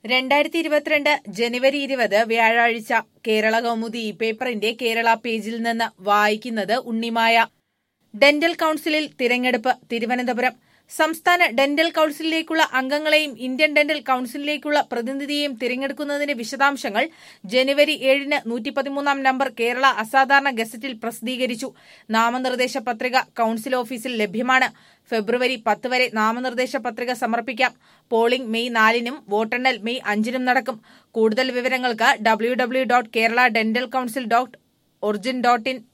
രണ്ടായിരത്തി ഇരുപത്തിരണ്ട് ജനുവരി ഇരുപത് വ്യാഴാഴ്ച കേരള കൗമുദി ഈ പേപ്പറിന്റെ കേരള പേജിൽ നിന്ന് വായിക്കുന്നത് ഉണ്ണിമായ ഡെന്റൽ കൌൺസിലിൽ തിരഞ്ഞെടുപ്പ് തിരുവനന്തപുരം സംസ്ഥാന ഡെന്റൽ കൌൺസിലിലേക്കുള്ള അംഗങ്ങളെയും ഇന്ത്യൻ ഡെന്റൽ കൌൺസിലിലേക്കുള്ള പ്രതിനിധിയെയും തിരഞ്ഞെടുക്കുന്നതിന്റെ വിശദാംശങ്ങൾ ജനുവരി ഏഴിന് നൂറ്റി പതിമൂന്നാം നമ്പർ കേരള അസാധാരണ ഗസറ്റിൽ പ്രസിദ്ധീകരിച്ചു നാമനിർദ്ദേശ പത്രിക കൌൺസിൽ ഓഫീസിൽ ലഭ്യമാണ് ഫെബ്രുവരി പത്ത് വരെ നാമനിർദ്ദേശ പത്രിക സമർപ്പിക്കാം പോളിംഗ് മെയ് നാലിനും വോട്ടെണ്ണൽ മെയ് അഞ്ചിനും നടക്കും കൂടുതൽ വിവരങ്ങൾക്ക് W W dot Kerala dental council dot origin dot in